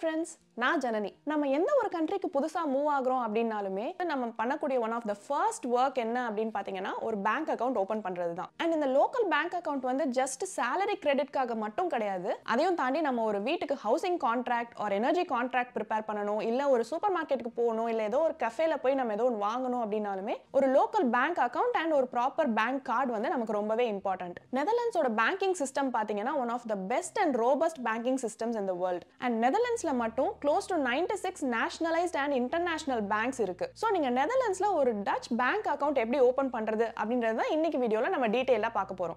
friends நான் ஜனனி நம்ம எந்த ஒரு கண்ட்ரிக்கு புதுசாக மூவ் ஆகுறோம் அப்படின்னாலுமே நம்ம பண்ணக்கூடிய one of the first work என்ன அப்படின்னு பார்த்தீங்கன்னா ஒரு பேங்க் அக்கௌண்ட் ஓப்பன் பண்ணுறது தான் அண்ட் இந்த லோக்கல் பேங்க் அக்கௌண்ட் வந்து ஜஸ்ட் சேலரி கிரெடிட்காக மட்டும் கிடையாது அதையும் தாண்டி நம்ம ஒரு வீட்டுக்கு ஹவுசிங் கான்ட்ராக்ட் ஒரு எனர்ஜி கான்ட்ராக்ட் ப்ரிப்பேர் பண்ணணும் இல்லை ஒரு சூப்பர் மார்க்கெட்டுக்கு போகணும் இல்லை ஏதோ ஒரு கஃபேல போய் நம்ம ஏதோ ஒன்று வாங்கணும் அப்படின்னாலுமே ஒரு லோக்கல் பேங்க் அக்கௌண்ட் அண்ட் ஒரு ப்ராப்பர் பேங்க் கார்டு வந்து நமக்கு ரொம்பவே இம்பார்ட்டன்ட் நெதர்லாண்ட்ஸோட பேங்கிங் சிஸ்டம் பார்த்தீங்கன்னா one of the best and robust banking systems in the world and நெதர்லாண்ட்ஸ்ல மட்டும் close to ninety six nationalised and international banks இருக்கு ஸோ நீங்க நெதர்லாண்ட்ஸ்ல ஒரு டச் பேங்க் அக்கௌண்ட் எப்படி ஓப்பன் பண்றது அப்படின்றது தான் இன்னைக்கு வீடியோல நம்ம டீட்டெயிலாக பார்க்க போறோம்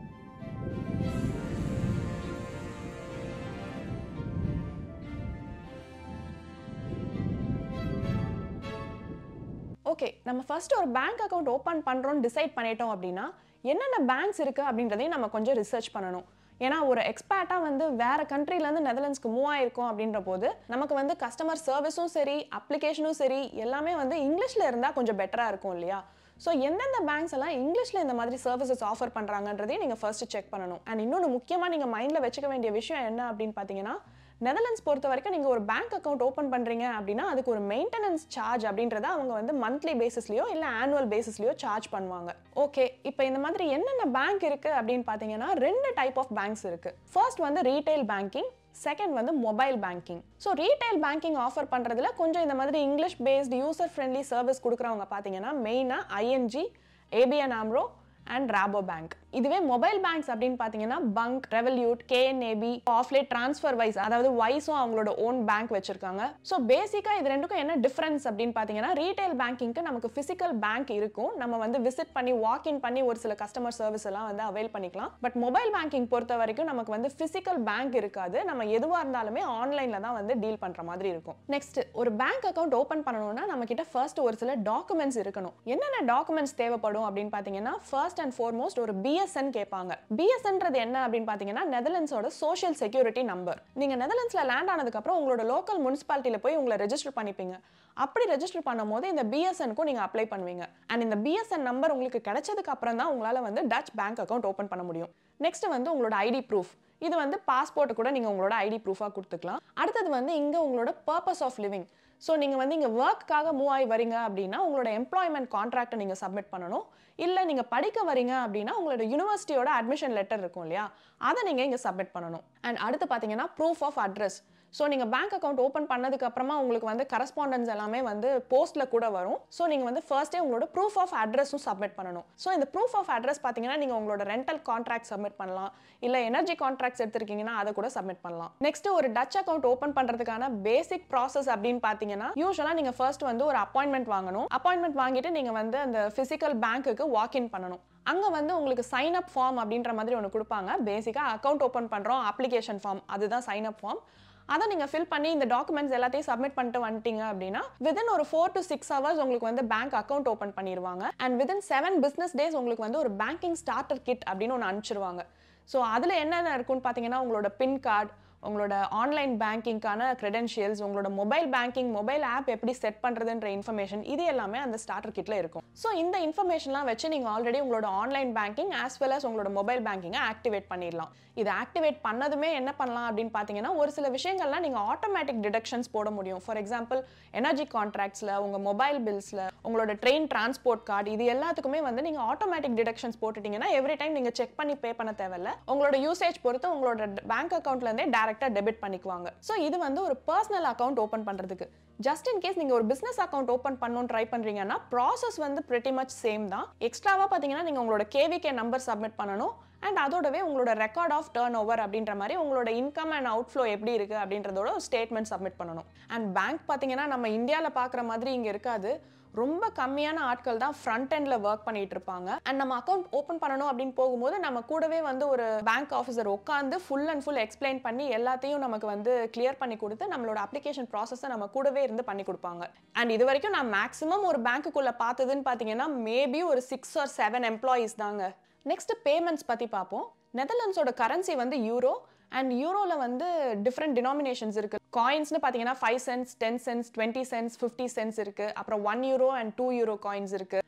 ஓகே நம்ம ஃபர்ஸ்ட் ஒரு பேங்க் அக்கௌண்ட் ஓப்பன் பண்ணுறோம்னு டிசைட் பண்ணிட்டோம் அப்படின்னா என்னென்ன பேங்க்ஸ் இருக்குது அப்படின்றதையும் நம்ம கொஞ்சம் ரிசர்ச் பண்ணணும் ஏன்னா ஒரு எக்ஸ்பேர்ட்டாக வந்து வேற கண்ட்ரிலேருந்து நெதர்லாண்ட்ஸ்க்கு மூவ் ஆயிருக்கோம் அப்படின்ற போது நமக்கு வந்து கஸ்டமர் சர்வீஸும் சரி அப்ளிகேஷனும் சரி எல்லாமே வந்து இங்கிலீஷில் இருந்தால் கொஞ்சம் பெட்டராக இருக்கும் இல்லையா ஸோ எந்தெந்த பேங்க்ஸ் எல்லாம் இங்கிலீஷில் இந்த மாதிரி சர்வீசஸ் ஆஃபர் பண்ணுறாங்கன்றதையும் நீங்கள் ஃபர்ஸ்ட் செக் பண்ணணும் அண்ட் இன்னொன்று முக்கியமாக நீங்கள் மைண்டில் வச்சுக்க வேண்டிய விஷயம் என்ன அப்படின்னு பார்த்தீங்கன்னா நெதர்லாண்ட்ஸ் பொறுத்த வரைக்கும் நீங்கள் ஒரு பேங்க் அக்கௌண்ட் ஓப்பன் பண்ணுறீங்க அப்படின்னா அதுக்கு ஒரு மெயின்டெனன்ஸ் சார்ஜ் அப்படின்றத அவங்க வந்து மந்த்லி பேசிஸ்லையோ இல்லை ஆனுவல் பேசிஸ்லையோ சார்ஜ் பண்ணுவாங்க ஓகே இப்போ இந்த மாதிரி என்னென்ன பேங்க் இருக்குது அப்படின்னு பார்த்தீங்கன்னா ரெண்டு டைப் ஆஃப் பேங்க்ஸ் இருக்குது ஃபர்ஸ்ட் வந்து ரீட்டைல் பேங்கிங் செகண்ட் வந்து mobile banking so retail banking offer பண்ணுறதுல கொஞ்சம் இந்த மாதிரி English based user friendly service கொடுக்குறவங்க பார்த்தீங்கன்னா மெயினாக ING ABN AMRO and Rabo bank இதுவே மொபைல் பேங்க்ஸ் அப்படின்னு பார்த்தீங்கன்னா பங்க் ரெவல்யூட் கேஎன்ஏபி ஆஃப்லேட் ட்ரான்ஸ்ஃபர் வைஸ் அதாவது வைஸும் அவங்களோட ஓன் பேங்க் வச்சிருக்காங்க ஸோ பேசிக்காக இது ரெண்டுக்கும் என்ன டிஃப்ரென்ஸ் அப்படின்னு பார்த்தீங்கன்னா ரீட்டைல் பேங்கிங்க்கு நமக்கு ஃபிசிக்கல் பேங்க் இருக்கும் நம்ம வந்து விசிட் பண்ணி வாக் இன் பண்ணி ஒரு சில கஸ்டமர் சர்வீஸ் எல்லாம் வந்து அவைல் பண்ணிக்கலாம் பட் மொபைல் பேங்கிங் பொறுத்த வரைக்கும் நமக்கு வந்து ஃபிசிக்கல் பேங்க் இருக்காது நம்ம எதுவாக இருந்தாலுமே ஆன்லைனில் தான் வந்து டீல் பண்ணுற மாதிரி இருக்கும் நெக்ஸ்ட் ஒரு பேங்க் அக்கௌண்ட் ஓப்பன் பண்ணணும்னா நம்ம கிட்ட ஃபர்ஸ்ட் ஒரு சில டாக்குமெண்ட்ஸ் இருக்கணும் என்னென்ன டாக்குமெண்ட்ஸ் தேவைப்படும் அப்படின்னு பார்த்தீங்கன்னா ஃபர்ஸ்ட் அண்ட் ஃபார்மோஸ்ட் ஒரு பிஎஸ்என் கேட்பாங்க பிஎஸ்என்றது என்ன அப்படின்னு பார்த்தீங்கன்னா நெதர்லாண்ட்ஸோட சோஷியல் செக்யூரிட்டி நம்பர் நீங்க நெதர்லாண்ட்ஸ்ல லேண்ட் ஆனதுக்கு அப்புறம் உங்களோட லோக்கல் முனிசிபாலிட்டியில போய் உங்களை ரெஜிஸ்டர் பண்ணிப்பீங்க அப்படி ரெஜிஸ்டர் பண்ணும்போது இந்த பிஎஸ்என்க்கும் நீங்க அப்ளை பண்ணுவீங்க அண்ட் இந்த பிஎஸ்என் நம்பர் உங்களுக்கு கிடைச்சதுக்கு அப்புறம் தான் உங்களால வந்து டச் பேங்க் அக்கௌண்ட் ஓப்பன் பண்ண முடியும் நெக்ஸ்ட் வந்து உங்களோட ஐடி ப்ரூஃப் இது வந்து பாஸ்போர்ட் கூட நீங்கள் உங்களோட ஐடி ப்ரூஃபாக கொடுத்துக்கலாம் அடுத்தது வந்து இங்கே உங்களோட பர்பஸ் ஆஃப் லிவிங் ஸோ நீங்கள் வந்து இங்கே ஒர்க்காக மூவ் ஆகி வரீங்க அப்படின்னா உங்களோட எம்ப்ளாய்மெண்ட் கான்ட்ராக்டை நீங்கள் சப்மிட் பண்ணணும் இல்லை நீங்கள் படிக்க வரீங்க அப்படின்னா உங்களோட யூனிவர்சிட்டியோட அட்மிஷன் லெட்டர் இருக்கும் இல்லையா அதை நீங்கள் இங்கே சப்மிட் பண்ணணும் அண்ட் அடுத்து பார்த்தீங்கன்னா ப்ரூஃப் ஆஃப் அட்ரஸ் ஸோ நீங்கள் பேங்க் அக்கௌண்ட் ஓப்பன் பண்ணதுக்கு அப்புறமா உங்களுக்கு வந்து கரஸ்பாண்டன்ஸ் எல்லாமே வந்து போஸ்ட்ல கூட வரும் ஸோ நீங்கள் வந்து ஃபர்ஸ்டே உங்களோட ப்ரூஃப் ஆஃப் அட்ரஸும் சப்மிட் பண்ணணும் ஸோ இந்த ப்ரூஃப் ஆஃப் அட்ரஸ் பார்த்தீங்கன்னா நீங்கள் உங்களோட ரெண்டல் கான்ட்ராக்ட் சப்மிட் பண்ணலாம் இல்லை எனர்ஜி கான்ட்ராக்ட்ஸ் எடுத்திருக்கீங்கன்னா அதை கூட சப்மிட் பண்ணலாம் நெக்ஸ்ட் ஒரு டச் அக்கௌண்ட் ஓப்பன் பண்ணுறதுக்கான பேசிக் ப்ராசஸ் அப்படின்னு பார்த்தீங்கன்னா யூஸ்வலாக நீங்கள் ஃபர்ஸ்ட் வந்து ஒரு அப்பாயின்மெண்ட் வாங்கணும் அப்பாயின்மெண்ட் வாங்கிட்டு நீங்கள் வந்து அந்த ஃபிசிக்கல் பேங்க்குக்கு வாக்இன் பண்ணணும் அங்கே வந்து உங்களுக்கு சைன் அப் ஃபார்ம் அப்படின்ற மாதிரி ஒன்று கொடுப்பாங்க பேசிக்காக அக்கௌண்ட் ஓப்பன் பண்ணுறோம் அப்ளிகேஷன் ஃபார்ம் அதுதான் சைன் அப் ஃபார்ம் அதை நீங்கள் ஃபில் பண்ணி இந்த டாக்குமெண்ட்ஸ் எல்லாத்தையும் சப்மிட் பண்ணிட்டு வந்துட்டீங்க அப்படின்னா விதின் ஒரு ஃபோர் டு சிக்ஸ் ஹவர்ஸ் உங்களுக்கு வந்து பேங்க் அக்கௌண்ட் ஓப்பன் பண்ணிடுவாங்க and within seven business days உங்களுக்கு வந்து ஒரு பேங்கிங் ஸ்டார்டர் கிட் அப்படின்னு ஒன்று அனுப்பிச்சிருவாங்க ஸோ அதில் என்னென்ன இருக்குன்னு பார்த்தீங்கன்னா உங்களோட பின் கார்டு உங்களோட ஆன்லைன் பேங்கிங்கான க்ரெடென்ஷியல்ஸ் உங்களோட மொபைல் பேங்கிங் மொபைல் ஆப் எப்படி செட் பண்ணுறதுன்ற இன்ஃபர்மேஷன் இது எல்லாமே அந்த ஸ்டார்டர் கிட்ல இருக்கும் ஸோ இந்த இன்ஃபர்மேஷன்லாம் வச்சு நீங்கள் ஆல்ரெடி உங்களோட online banking as well as உங்களோட மொபைல் பேங்கிங்கை ஆக்டிவேட் பண்ணிடலாம் இது ஆக்டிவேட் பண்ணதுமே என்ன பண்ணலாம் அப்படின்னு பார்த்தீங்கன்னா ஒரு சில விஷயங்கள்லாம் நீங்கள் ஆட்டோமேட்டிக் டிடக்ஷன்ஸ் போட முடியும் ஃபார் எக்ஸாம்பிள் எனர்ஜி கான்ட்ராக்ட்ஸில் உங்கள் மொபைல் பில்ஸில் உங்களோட ட்ரெயின் டிரான்ஸ்போர்ட் கார்டு இது எல்லாத்துக்குமே வந்து நீங்கள் ஆட்டோமேட்டிக் டிடக்ஷன்ஸ் போட்டுட்டீங்கன்னா எவ்ரி டைம் நீங்கள் செக் பண்ணி பே பண்ண தேவையில்ல உங்களோட யூசேஜ் பொறுத்து உங்களோட பேங்க் அக்கௌண்ட்லேருந்தே டேரெக்டாக டெபிட் பண்ணிக்குவாங்க ஸோ இது வந்து ஒரு பர்சனல் அக்கௌண்ட் ஓப்பன் பண்ணுறதுக்கு ஜஸ்ட் இன் கேஸ் நீங்கள் ஒரு பிஸ்னஸ் அக்கௌண்ட் ஓப்பன் பண்ணணும்னு ட்ரை பண்ணுறீங்கன்னா ப்ராசஸ் வந்து பிரிட்டி மச் சேம் தான் எக்ஸ்ட்ராவாக பார்த்தீங்கன்னா நீங்கள் உங்களோட கேவிகே நம்பர் சப்மிட் பண்ணணும் அண்ட் அதோடவே உங்களோட ரெக்கார்ட் ஆஃப் டேர்ன் ஓவர் அப்படின்ற மாதிரி உங்களோட இன்கம் அண்ட் அவுட் ஃப்ளோ எப்படி இருக்குது அப்படின்றதோட ஒரு ஸ்டேட்மெண்ட் சப்மிட் பண்ணணும் அண்ட் பேங்க் பார்த்தீங்கன்னா நம்ம இந்தியாவில் பார்க்குற மாதிரி இங்கே இருக்காது ரொம்ப கம்மியான ஆட்கள் தான் ஃப்ரண்ட் எண்ட்ல ஒர்க் பண்ணிட்டு இருப்பாங்க அண்ட் நம்ம அக்கௌண்ட் ஓப்பன் பண்ணணும் அப்படின்னு போகும்போது நம்ம கூடவே வந்து ஒரு பேங்க் ஆஃபீஸர் உட்காந்து ஃபுல் அண்ட் ஃபுல் எக்ஸ்பிளைன் பண்ணி எல்லாத்தையும் நமக்கு வந்து கிளியர் பண்ணி கொடுத்து நம்மளோட அப்ளிகேஷன் ப்ராசஸை நம்ம கூடவே இருந்து பண்ணி கொடுப்பாங்க அண்ட் இது வரைக்கும் நான் மேக்ஸிமம் ஒரு பேங்க்குள்ள பார்த்ததுன்னு பார்த்தீங்கன்னா மேபி ஒரு சிக்ஸ் ஆர் செவன் எம்ப்ளாயீஸ் தாங்க நெக்ஸ்ட் பேமெண்ட்ஸ் பற்றி பார்ப்போம் நெதர்லாண்ட்ஸோட கரன்சி வந்து யூரோ அண்ட் யூரோவில் வந்து டிஃப்ரெண்ட் டினாமினேஷன்ஸ் இருக்குது காயின்ஸ்னு பார்த்தீங்கன்னா five cents ten cents twenty cents fifty cents இருக்குது அப்புறம் one euro and two euro coins இருக்குது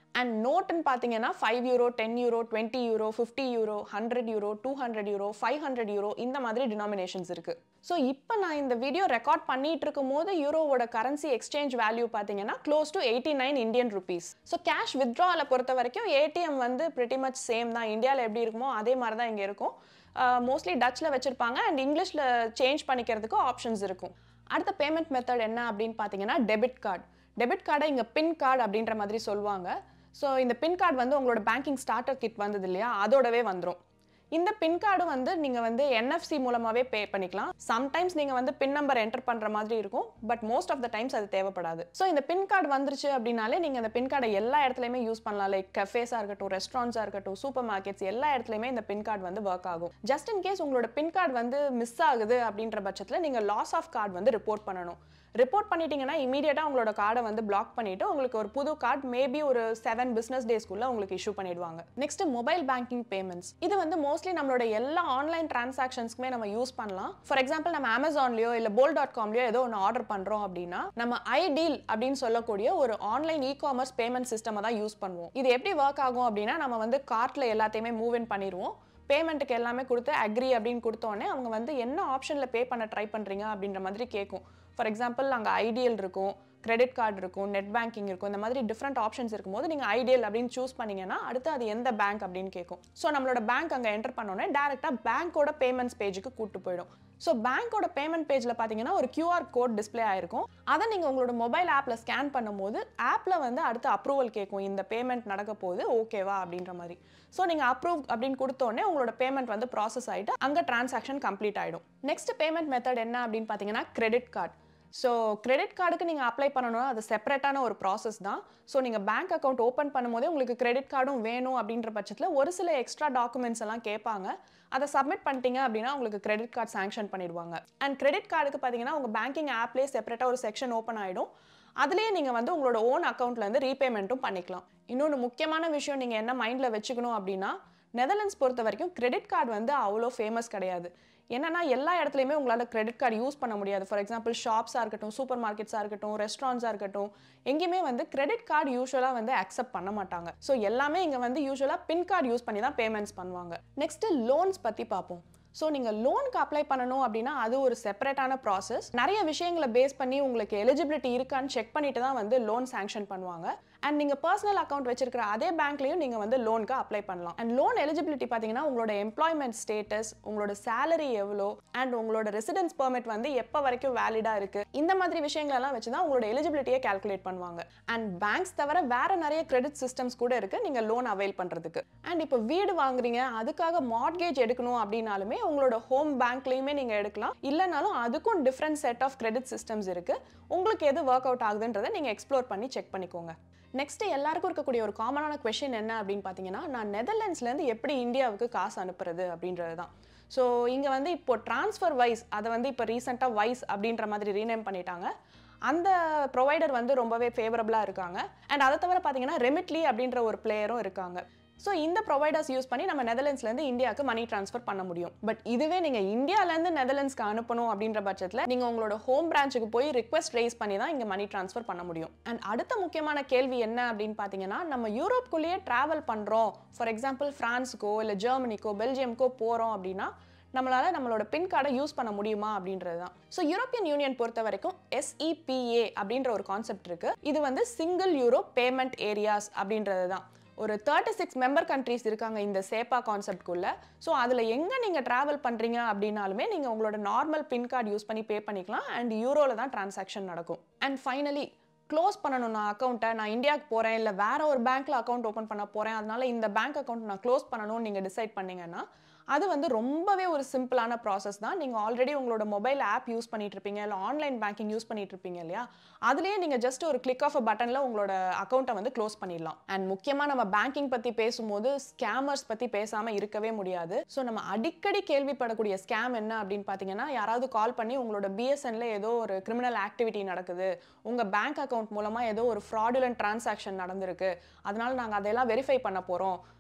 அண்ட் நோட்டுன்னு பார்த்தீங்கன்னா five euro ten euro twenty euro fifty euro hundred euro two hundred euro five hundred euro இந்த மாதிரி denominations இருக்கு so இப்போ நான் இந்த வீடியோ ரெக்கார்ட் பண்ணிட்டு இருக்கும் போது யூரோவோட கரன்சி எக்ஸ்சேஞ்ச் வேல்யூ பார்த்தீங்கன்னா close to eighty nine Indian rupees so cash வித்ட்ராவில் பொறுத்த வரைக்கும் ஏடிஎம் வந்து பிரிட்டி மச் சேம் தான் இந்தியாவில் எப்படி இருக்குமோ அதே மாதிரி தான் இங்கே இருக்கும் மோஸ்ட்லி டச்சில் வச்சுருப்பாங்க அண்ட் இங்கிலீஷில் சேஞ்ச் பண்ணிக்கிறதுக்கு ஆப்ஷன்ஸ் இருக்கும் அடுத்த பேமெண்ட் மெத்தட் என்ன அப்படின்னு பார்த்தீங்கன்னா டெபிட் கார்டு டெபிட் கார்டை இங்கே பின் கார்டு அப்படின்ற மாதிரி சொல்லுவாங்க ஸோ இந்த பின் கார்டு வந்து உங்களோட பேங்கிங் ஸ்டார்டர் கிட் வந்தது இல்லையா அதோடவே வந்துடும் இந்த பின் கார்டு வந்து நீங்கள் வந்து என்எஃப்சி மூலமாகவே பே பண்ணிக்கலாம் சம்டைம்ஸ் நீங்கள் வந்து பின் நம்பர் என்டர் பண்ணுற மாதிரி இருக்கும் but most of the times அது தேவைப்படாது ஸோ இந்த பின் கார்டு வந்துருச்சு அப்படின்னாலே நீங்கள் அந்த பின் கார்டை எல்லா இடத்துலையுமே யூஸ் பண்ணலாம் லைக் கஃபேஸாக இருக்கட்டும் ரெஸ்டாரண்ட்ஸாக இருக்கட்டும் சூப்பர் மார்க்கெட்ஸ் எல்லா இடத்துலையுமே இந்த பின் கார்டு வந்து ஒர்க் ஆகும் ஜஸ்ட் இன் கேஸ் உங்களோட பின் கார்டு வந்து மிஸ் ஆகுது அப்படின்ற பட்சத்தில் நீங்கள் லாஸ் ஆஃப் கார்டு வந்து ரிப்போர்ட் பண்ணணும் ரிப்போர்ட் பண்ணிட்டீங்கன்னா இமீடியட்டாக உங்களோட கார்டை வந்து பிளாக் பண்ணிட்டு உங்களுக்கு ஒரு புது கார்டு மேபி ஒரு செவன் பிஸ்னஸ் டேஸ்க்குள்ள உங்களுக்கு இஷ்யூ பண்ணிடுவாங்க நெக்ஸ்ட் மொபைல் பேங்கிங் பேமெண்ட்ஸ் இது வந்து மோஸ்ட்லி நம்மளோட எல்லா ஆன்லைன் டிரான்சாக்ஷன்ஸ்க்குமே நம்ம யூஸ் பண்ணலாம் ஃபார் எக்ஸாம்பிள் நம்ம அமேசான்லயோ இல்லை போல் டாட் காம்லயோ ஏதோ ஒன்று ஆர்டர் பண்ணுறோம் அப்படின்னா நம்ம ஐடீல் அப்படின்னு சொல்லக்கூடிய ஒரு ஆன்லைன் இ காமர்ஸ் பேமெண்ட் சிஸ்டமை தான் யூஸ் பண்ணுவோம் இது எப்படி ஒர்க் ஆகும் அப்படின்னா நம்ம வந்து கார்ட்டில் எல்லாத்தையுமே மூவ் இன் பண்ணிடுவோம் பேமெண்ட்டுக்கு எல்லாமே கொடுத்து அக்ரி அப்படின்னு கொடுத்தோடனே அவங்க வந்து என்ன ஆப்ஷனில் பே பண்ண ட்ரை பண்ணுறீங்க அப்படின்ற மாதிரி கேட்கும் ஃபார் எக்ஸாம்பிள் அங்கே ஐடியல் இருக்கும் கிரெடிட் கார்டு இருக்கும் நெட் பேங்கிங் இருக்கும் இந்த மாதிரி டிஃப்ரெண்ட் ஆப்ஷன்ஸ் இருக்கும்போது நீங்கள் ஐடியல் அப்படின்னு சூஸ் பண்ணீங்கன்னா அடுத்து அது எந்த பேங்க் அப்படின்னு கேட்கும் ஸோ நம்மளோட பேங்க் அங்கே என்டர் பண்ணோன்னே டேரெக்டாக பேங்க்கோட பேமெண்ட்ஸ் பேஜுக்கு கூட்டு போயிடும் ஸோ பேங்க்கோட பேமெண்ட் பேஜில் பார்த்தீங்கன்னா ஒரு கியூஆர் கோட் டிஸ்பிளே ஆயிருக்கும் அதை நீங்கள் உங்களோட மொபைல் ஆப்பில் ஸ்கேன் பண்ணும்போது ஆப்பில் வந்து அடுத்து அப்ரூவல் கேட்கும் இந்த பேமெண்ட் நடக்க போகுது ஓகேவா அப்படின்ற மாதிரி ஸோ நீங்கள் அப்ரூவ் அப்படின்னு கொடுத்தோடனே உங்களோட பேமெண்ட் வந்து ப்ராசஸ் ஆகிட்டு அங்கே டிரான்சாக்ஷன் கம்ப்ளீட் ஆகிடும் நெக்ஸ்ட் பேமெண்ட் மெத்தட் என்ன அப்படின்னு பார்த்தீங்கன்னா கிரெடிட் கார்டு ஸோ கிரெடிட் கார்டுக்கு நீங்கள் அப்ளை பண்ணணும்னா அது செப்பரேட்டான ஒரு ப்ராசஸ் தான் ஸோ நீங்கள் பேங்க் அக்கௌண்ட் ஓப்பன் பண்ணும்போதே உங்களுக்கு கிரெடிட் கார்டும் வேணும் அப்படின்ற பட்சத்தில் ஒரு சில எக்ஸ்ட்ரா டாக்குமெண்ட்ஸ் எல்லாம் கேட்பாங்க அதை சப்மிட் பண்ணிட்டீங்க அப்படின்னா உங்களுக்கு கிரெடிட் கார்டு சாங்ஷன் பண்ணிடுவாங்க அண்ட் கிரெடிட் கார்டுக்கு பார்த்தீங்கன்னா உங்கள் பேங்கிங் ஆப்லேயே செப்பரேட்டாக ஒரு செக்ஷன் ஓப்பன் ஆகிடும் அதுலேயே நீங்கள் வந்து உங்களோட ஓன் அக்கௌண்ட்லேருந்து ரீபேமெண்ட்டும் பண்ணிக்கலாம் இன்னொன்று முக்கியமான விஷயம் நீங்கள் என்ன மைண்டில் வச்சுக்கணும் அப்படின்னா நெதர்லாண்ட்ஸ் பொறுத்த வரைக்கும் கிரெடிட் கார்டு வந்து அவ்வளோ ஃபேமஸ் கிடையாது என்னன்னா எல்லா இடத்துலையுமே உங்களால் கிரெடிட் கார்டு யூஸ் பண்ண முடியாது ஃபார் எக்ஸாம்பிள் ஷாப்ஸாக இருக்கட்டும் சூப்பர் மார்க்கெட்ஸாக இருக்கட்டும் ரெஸ்டாரண்ட்ஸாக இருக்கட்டும் எங்கேயுமே வந்து கிரெடிட் கார்டு யூஸ்வலாக வந்து அக்செப்ட் பண்ண மாட்டாங்க ஸோ எல்லாமே இங்கே வந்து யூஸ்வலாக பின் கார்டு யூஸ் பண்ணி தான் பேமெண்ட்ஸ் பண்ணுவாங்க நெக்ஸ்ட் லோன்ஸ் பற்றி பார்ப்போம் ஸோ நீங்கள் லோனுக்கு அப்ளை பண்ணணும் அப்படின்னா அது ஒரு செப்பரேட்டான ப்ராசஸ் நிறைய விஷயங்களை பேஸ் பண்ணி உங்களுக்கு எலிஜிபிலிட்டி இருக்கான்னு செக் பண்ணிட்டு தான் வந்து லோன் சாங்ஷன் பண்ணுவாங்க அண்ட் நீங்கள் பர்சனல் அக்கௌண்ட் வச்சிருக்கிற அதே பேங்க்லையும் நீங்கள் வந்து லோனுக்கு அப்ளை பண்ணலாம் அண்ட் லோன் எலிஜிபிலிட்டி பார்த்தீங்கன்னா உங்களோட எம்ப்ளாய்மெண்ட் ஸ்டேட்டஸ் உங்களோட சேலரி எவ்வளோ அண்ட் உங்களோட ரெசிடென்ஸ் பெர்மிட் வந்து எப்போ வரைக்கும் வேலிடாக இருக்குது இந்த மாதிரி விஷயங்களெல்லாம் வச்சு தான் உங்களோட எலிஜிபிலிட்டியை கால்குலேட் பண்ணுவாங்க அண்ட் பேங்க்ஸ் தவிர வேற நிறைய கிரெடிட் சிஸ்டம்ஸ் கூட இருக்குது நீங்கள் லோன் அவைல் பண்ணுறதுக்கு அண்ட் இப்போ வீடு வாங்குறீங்க அதுக்காக மார்ட்கேஜ் எடுக்கணும் அப்படின்னாலுமே உங்களோட ஹோம் பேங்க்லேயுமே நீங்கள் எடுக்கலாம் இல்லைனாலும் அதுக்கும் different set of credit systems இருக்குது உங்களுக்கு எது ஒர்க் அவுட் ஆகுதுன்றதை நீங்கள் எக்ஸ்ப்ளோர் பண்ணி செக் பண்ணிக்கோங்க நெக்ஸ்ட் எல்லாருக்கும் இருக்கக்கூடிய ஒரு காமனான கொஷின் என்ன அப்படின்னு பார்த்தீங்கன்னா நான் நெதர்லாண்ட்ஸ்லேருந்து எப்படி இந்தியாவுக்கு காசு அனுப்புறது அப்படின்றது தான் ஸோ இங்கே வந்து இப்போ ட்ரான்ஸ்ஃபர் வைஸ் அதை வந்து இப்போ ரீசெண்டாக வைஸ் அப்படின்ற மாதிரி ரீநேம் பண்ணிட்டாங்க அந்த ப்ரொவைடர் வந்து ரொம்பவே ஃபேவரபுளாக இருக்காங்க அண்ட் அதை தவிர பார்த்தீங்கன்னா ரெமிட்லி அப்படின்ற ஒரு பிளேயரும் இருக்காங்க ஸோ இந்த ப்ரொவைடர்ஸ் யூஸ் பண்ணி நம்ம நெதர்லாண்ட்ஸ்லேருந்து இந்தியாவுக்கு மணி ட்ரான்ஸ்ஃபர் பண்ண முடியும் பட் இதுவே நீங்கள் இந்தியாவிலேருந்து நெதர்லாண்ட்ஸ்க்கு அனுப்பணும் அப்படின்ற பட்சத்தில் நீங்கள் உங்களோட ஹோம் பிரான்ச்சுக்கு போய் ரிக்வஸ்ட் ரைஸ் பண்ணி தான் இங்கே மணி ட்ரான்ஸ்ஃபர் பண்ண முடியும் அண்ட் அடுத்த முக்கியமான கேள்வி என்ன அப்படின்னு பார்த்தீங்கன்னா நம்ம யூரோப்குள்ளேயே ட்ராவல் பண்ணுறோம் ஃபார் எக்ஸாம்பிள் ஃப்ரான்ஸுக்கோ இல்லை ஜெர்மனிக்கோ பெல்ஜியம்க்கோ போகிறோம் அப்படின்னா நம்மளால நம்மளோட பின் கார்டை யூஸ் பண்ண முடியுமா அப்படின்றது தான் ஸோ யூரோப்பியன் யூனியன் பொறுத்த வரைக்கும் எஸ்இபிஏ அப்படின்ற ஒரு கான்செப்ட் இருக்கு இது வந்து சிங்கிள் யூரோ பேமெண்ட் ஏரியாஸ் அப்படின்றது தான் ஒரு தேர்ட்டி சிக்ஸ் மெம்பர் கண்ட்ரீஸ் இருக்காங்க இந்த சேப்பா கான்செப்ட்குள்ள ஸோ அதில் எங்கே நீங்கள் ட்ராவல் பண்ணுறீங்க அப்படின்னாலுமே நீங்கள் உங்களோட நார்மல் பின் கார்டு யூஸ் பண்ணி பே பண்ணிக்கலாம் அண்ட் யூரோவில் தான் டிரான்சாக்ஷன் நடக்கும் அண்ட் ஃபைனலி க்ளோஸ் பண்ணணும் நான் அக்கௌண்ட்டை நான் இந்தியாவுக்கு போகிறேன் இல்லை வேற ஒரு பேங்க்கில் அக்கௌண்ட் ஓப்பன் பண்ண போகிறேன் அதனால இந்த பேங்க் அக்கௌண்ட் நான் க்ளோஸ் பண்ணணும்னு நீங்கள் டிசைட் பண்ணீங்கன்னா அது வந்து ரொம்பவே ஒரு சிம்பிளான ப்ராசஸ் தான் நீங்கள் ஆல்ரெடி உங்களோட மொபைல் ஆப் யூஸ் பண்ணிட்டு இருப்பீங்க இல்லை ஆன்லைன் பேங்கிங் யூஸ் பண்ணிட்டு இருப்பீங்க இல்லையா அதுலேயே நீங்கள் ஜஸ்ட் ஒரு கிளிக் ஆஃப் பட்டனில் உங்களோட அக்கௌண்ட்டை வந்து க்ளோஸ் பண்ணிடலாம் அண்ட் முக்கியமாக நம்ம பேங்கிங் பற்றி பேசும்போது ஸ்கேமர்ஸ் பற்றி பேசாமல் இருக்கவே முடியாது ஸோ நம்ம அடிக்கடி கேள்விப்படக்கூடிய ஸ்கேம் என்ன அப்படின்னு பார்த்தீங்கன்னா யாராவது கால் பண்ணி உங்களோட பிஎஸ்என்ல ஏதோ ஒரு கிரிமினல் ஆக்டிவிட்டி நடக்குது உங்கள் பேங்க் அக்கௌண்ட் மூலமாக ஏதோ ஒரு ஃப்ராடுலண்ட் டிரான்சாக்ஷன் நடந்திருக்கு அதனால நாங்கள் அதையெல்லாம் வெரிஃபை பண்ண போகிறோம்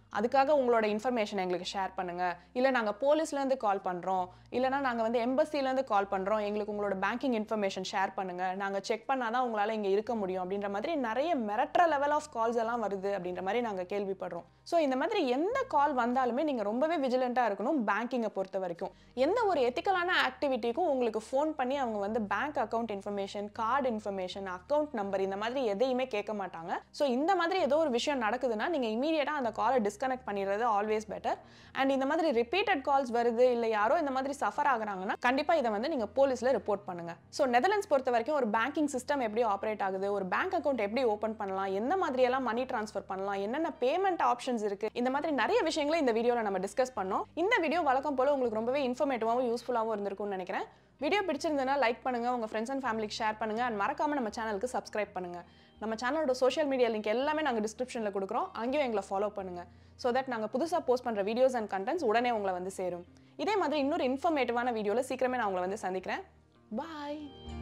அதுக்காக உங்களோட இன்ஃபர்மேஷன் எங்களுக்கு ஷேர் பண்ணுங்க இல்லை நாங்கள் போலீஸ்லேருந்து கால் பண்ணுறோம் இல்லைனா நாங்கள் வந்து எம்பசிலேருந்து கால் பண்ணுறோம் எங்களுக்கு உங்களோட பேங்கிங் இன்ஃபர்மேஷன் ஷேர் பண்ணுங்க நாங்கள் செக் பண்ணால் தான் உங்களால் இங்கே இருக்க முடியும் அப்படின்ற மாதிரி நிறைய மிரட்டுற லெவல் ஆஃப் கால்ஸ் எல்லாம் வருது அப்படின்ற மாதிரி நாங்கள் கேள்விப்படுறோம் ஸோ இந்த மாதிரி எந்த கால் வந்தாலுமே நீங்கள் ரொம்பவே விஜிலண்ட்டாக இருக்கணும் பேங்கிங்கை பொறுத்த வரைக்கும் எந்த ஒரு எத்திக்கலான ஆக்டிவிட்டிக்கும் உங்களுக்கு ஃபோன் பண்ணி அவங்க வந்து bank account information card information account number இந்த மாதிரி எதையுமே கேட்க மாட்டாங்க ஸோ இந்த மாதிரி ஏதோ ஒரு விஷயம் நடக்குதுன்னா நீங்கள் இமீடியட்டாக அந்த காலை டிஸ்கனெக்ட் பண்ணிடுறது ஆல்வேஸ் பெட்டர் அண்ட் இந்த மாதிரி ரிப்பீட்டட் கால்ஸ் வருது இல்லை யாரோ இந்த மாதிரி சஃபர் ஆகுறாங்கன்னா கண்டிப்பாக இதை வந்து நீங்கள் போலீஸில் ரிப்போர்ட் பண்ணுங்க ஸோ நெதர்லாண்ட்ஸ் பொறுத்த வரைக்கும் ஒரு பேங்கிங் சிஸ்டம் எப்படி ஆப்ரேட் ஆகுது ஒரு பேங்க் அக்கௌண்ட் எப்படி ஓப்பன் பண்ணலாம் எந்த மாதிரியெல்லாம் மணி ட்ரான்ஸ்ஃபர் பண்ணலாம் என்னென்ன பேமெண்ட் ஆப்ஷன்ஸ் இருக்கு இந்த மாதிரி நிறைய விஷயங்களை இந்த வீடியோவில் நம்ம டிஸ்கஸ் பண்ணோம் இந்த வீடியோ வழக்கம் போல உங்களுக்கு ரொம்பவே இன்ஃபர்மேட்டிவாகவும் யூஸ்ஃபுல்லாகவும் இருந்திருக்கும்னு நினைக்கிறேன் வீடியோ பிடிச்சிருந்ததுன்னா லைக் பண்ணுங்க உங்க ஃப்ரெண்ட்ஸ் அண்ட் ஃபேமிலிக்கு ஷேர் பண்ணுங்க அண்ட் மறக்காம நம்ம சேனலுக்கு சப்ஸ்கிரைப் பண்ணுங்க நம்ம சேனலோட சோஷியல் மீடியா லிங்க் எல்லாமே நாங்கள் டிஸ்கிரிப்ஷனில் கொடுக்குறோம் அங்கேயும் எங்களை ஃபாலோ பண்ணுங்க ஸோ தட் நாங்கள் புதுசாக போஸ்ட் பண்ணுற வீடியோஸ் அண்ட் கண்டென்ட்ஸ் உடனே உங்களை வந்து சேரும் இதே மாதிரி இன்னொரு இன்ஃபர்மேட்டிவான வீடியோவில் சீக்கிரமே நான் உங்களை வந்து சந்திக்கிறேன் பாய்